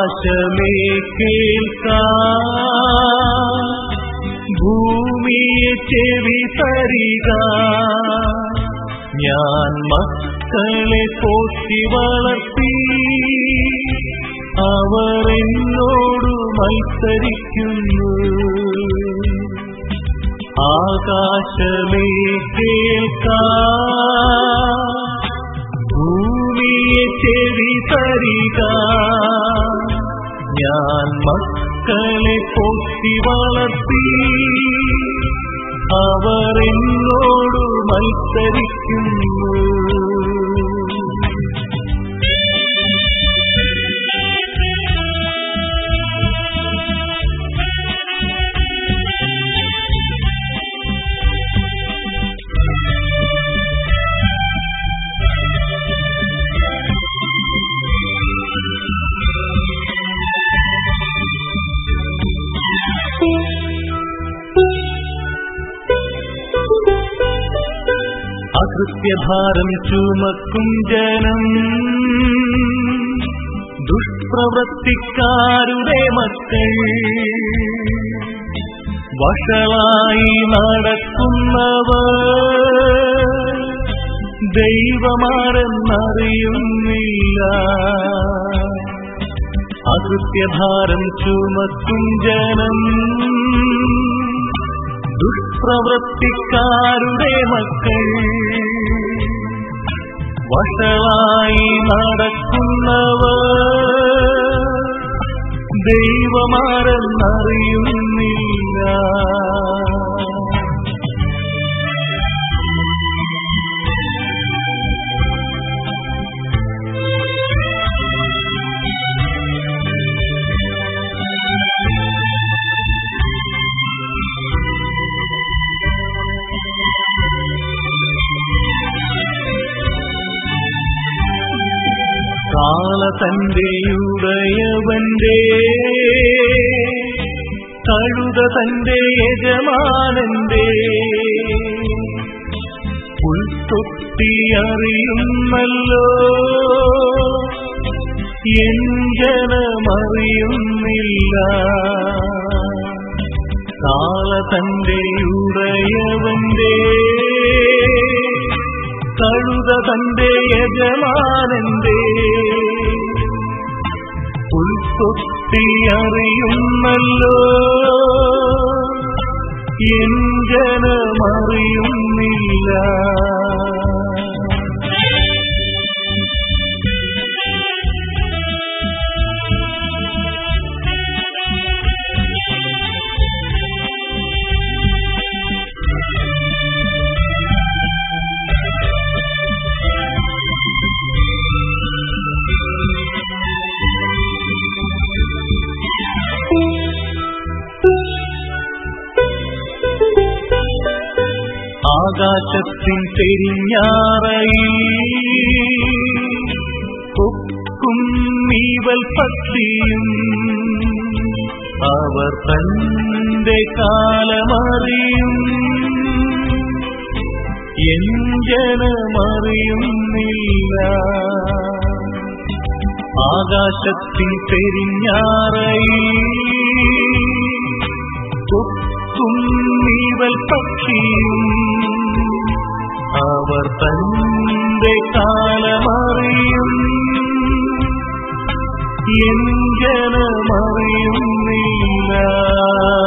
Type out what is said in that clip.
ആകാശമേ കേൾക്കാ ഭൂമിയെ ചെവി തരിക ഞാൻ മക്കളെ പോറ്റി വളർത്തി അവർ എന്നോട് മത്സരിക്കുന്നു ആകാശമേ കേൾക്കാ ഭൂമിയെ ചെവി തരിക ഞാൻ മക്കളെ പൊത്തി വളർത്തി അവർ എന്നോട് മത്സരിക്കുന്നു അകൃത്യഭാരം ചുമക്കും ജനം ദുഷ്പ്രവൃത്തിക്കാരുടെ മക്കൾ വഷളായി നടക്കുന്നവർ ദൈവമാരെന്നറിയുന്നില്ല അകൃത്യഭാരം ചുമക്കും ജനം ദുഷ്പ്രവൃത്തിക്കാരുടെ മക്കൾ വഷളായി നടക്കുന്നവർ ദൈവമാരെന്നറിയുന്നില്ല കാള തന്റെ ഉടയവന്റെ കഴുത തന്റെ യജമാനന്റെ പുൽത്തൊട്ടി അറിയുന്നല്ലോ എൻ ജനമറിയുന്നില്ല കാള തന്റെ ഉടയവന്റെ കഴുത തന്റെ യജമാനന്റെ ഉൾക്കൊത്തി അറിയുന്നല്ലോ എൻ ജനമറിയുന്നില്ല ആകാശത്തിൻ പെരിഞ്ഞാറയിൽ കൊക്കും നീവൽ പത്തിയും അവർ തന്റെ കാലമറിയും എൻ ജനമറിയുന്നില്ല ആകാശത്തിൻ പെരിഞ്ഞാറയിൽ കൊക്കും നീവൽ പക്ഷിയും അവർ തന്റെ കാലമറിയും എൻ ജനമറിയുന്നില്ല